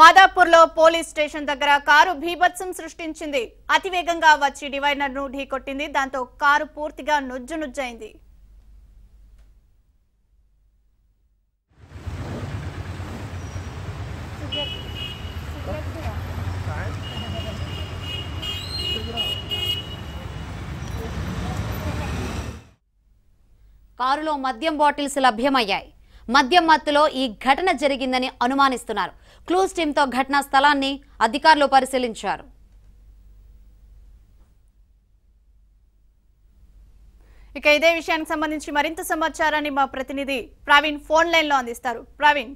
మాదాపూర్ లో police station దగ్గర car భీభత్సం సృష్టించింది అతివేగంగా వచ్చి డివైడర్ ను ఢీకొట్టింది దాంతో కారు పూర్తిగా నుజ్జు నుజ్జైంది కారులో మద్యం బాటిల్స్ లభ్యమయ్యాయి మద్యం మత్తులో ఈ ఘటన జరిగిందని అనుమానిస్తున్నారు క్లూస్ టీంతో ఘటనా స్థలాన్ని అధికారులు పరిశీలించారు ఇక ఇదే విషయానికి సంబంధించి మరింత సమాచారాన్ని మా ప్రతినిధి ప్రవీణ్ ఫోన్ లైన్ లో అందిస్తారు ప్రవీణ్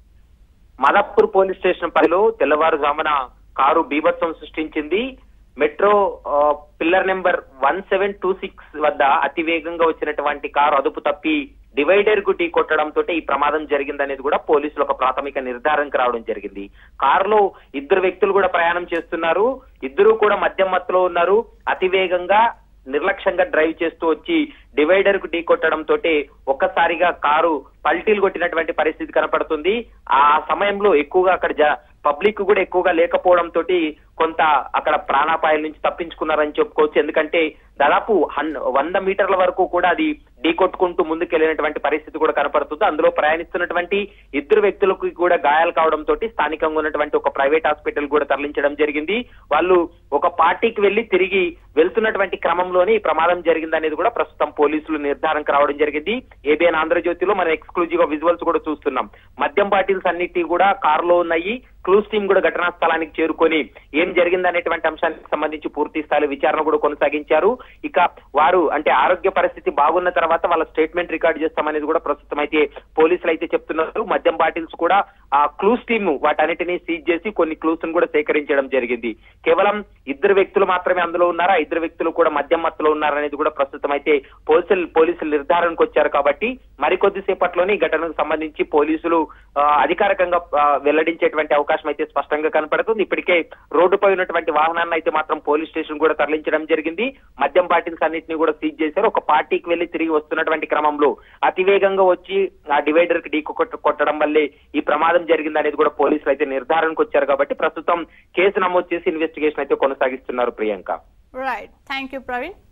మదప్పూర్ పోలీస్ స్టేషన్ పరిలో తెల్లవారుజామున కారు బీభత్సం సృష్టించింది మెట్రో ఆ, pillar number one seven two six వద్ద అతి వేగంగా వచ్చినటువంటి కారు అదుపు తప్పి డివైడర్ కు ఢీ కొట్టడంతో ఈ ప్రమాదం జరిగిందనేది కూడా పోలీసులు ఒక ప్రాథమిక నిర్ధారణకు రావడం జరిగింది కారులో ఇద్దరు వ్యక్తులు కూడా ప్రయాణం చేస్తున్నారు ఇద్దరు కూడా మద్యం మత్తులో ఉన్నారు అతి వేగంగా నిర్లక్ష్యంగా డ్రైవ్ చేస్తూ వచ్చి డివైడర్ కు ఢీ కొట్టడం తోటి ఒక్కసారిగా కారు పల్టీలు కొట్టినటువంటి పరిస్థితి కనపడుతుంది ఆ సమయంలో ఎక్కువగా అక్కడ జ- పబ్లిక్ కూడా ఎక్కువగా లేకపోవడం తోటి కొంత అక్కడ ప్రాణాపాయాల నుంచి తప్పించుకున్నారని చెప్పుకోవచ్చు ఎందుకంటే దాదాపు హన్ వంద మీటర్ల వరకు కూడా అది ఢీ కొట్టుకుంటూ ముందుకెళ్లినటువంటి పరిస్థితి కూడా కనపడుతుంది అందులో ప్రయాణిస్తున్నటువంటి ఇద్దరు వ్యక్తులకు కూడా గాయాలు కావడం తోటి స్థానికంగా ఉన్నటువంటి ఒక ప్రైవేట్ హాస్పిటల్ కూడా తరలించడం జరిగింది వాళ్ళు ఒక పార్టీకి వెళ్లి తిరిగి వెళ్తున్నటువంటి క్రమంలోనే ఈ ప్రమాదం జరిగిందనేది కూడా ప్రస్తుతం పోలీసులు నిర్ధారణకు రావడం జరిగింది ఏబిఎన్ ఆంధ్రజ్యోతిలో మనం ఎక్స్క్లూజివ్ గా విజువల్స్ కూడా చూస్తున్నాం మద్యం బాటిల్స్ అన్నిటి కూడా కారులో ఉన్నాయి క్లూస్ టీం కూడా ఘటనా స్థలానికి చేరుకొని ఏం జరిగిందనేటువంటి అంశానికి సంబంధించి పూర్తి స్థాయిలో విచారణ కూడా కొనసాగించారు ఇక వారు అంటే ఆరోగ్య పరిస్థితి బాగున్న తర్వాత వాళ్ళ స్టేట్మెంట్ రికార్డ్ చేస్తామనేది కూడా ప్రస్తుతం అయితే పోలీసులు అయితే చెప్తున్నారు మద్యం బాటిల్స్ కూడా ఆ క్లూస్ టీమ్ వాటన్నిటిని సీజ్ చేసి కొన్ని క్లూస్ ను కూడా సేకరించడం జరిగింది కేవలం ఇద్దరు వ్యక్తులు మాత్రమే అందులో ఉన్నారా ఇద్దరు వ్యక్తులు కూడా మద్యం మత్తులో ఉన్నారనేది కూడా ప్రస్తుతం అయితే పోలీసులు పోలీసులు నిర్ధారణకు వచ్చారు కాబట్టి మరికొద్ది సేపట్లోనే ఈ ఘటనకు సంబంధించి పోలీసులు ఆ, అధికారికంగా ఆ, వెల్లడించేటువంటి అవకాశం అయితే స్పష్టంగా కనపడుతుంది ఇప్పటికే రోడ్డుపై ఉన్నటువంటి వాహనాన్ని అయితే మాత్రం పోలీస్ స్టేషన్ కూడా తరలించడం జరిగింది మద్యం బాటిల్స్ అన్నింటినీ కూడా సీజ్ చేశారు ఒక పార్టీకి వెళ్లి తిరిగి వస్తున్నటువంటి క్రమంలో అతివేగంగా వచ్చి ఆ డివైడర్ కి ఢీ కొట్ట- కొట్టడం వల్లే ఈ ప్రమాదం జరిగింది అనేది కూడా పోలీసులు అయితే నిర్ధారణకు వచ్చారు కాబట్టి ప్రస్తుతం కేసు నమోదు చేసి ఇన్వెస్టిగేషన్ అయితే కొనసాగిస్తున్నారు Priyanka right thank you Praveen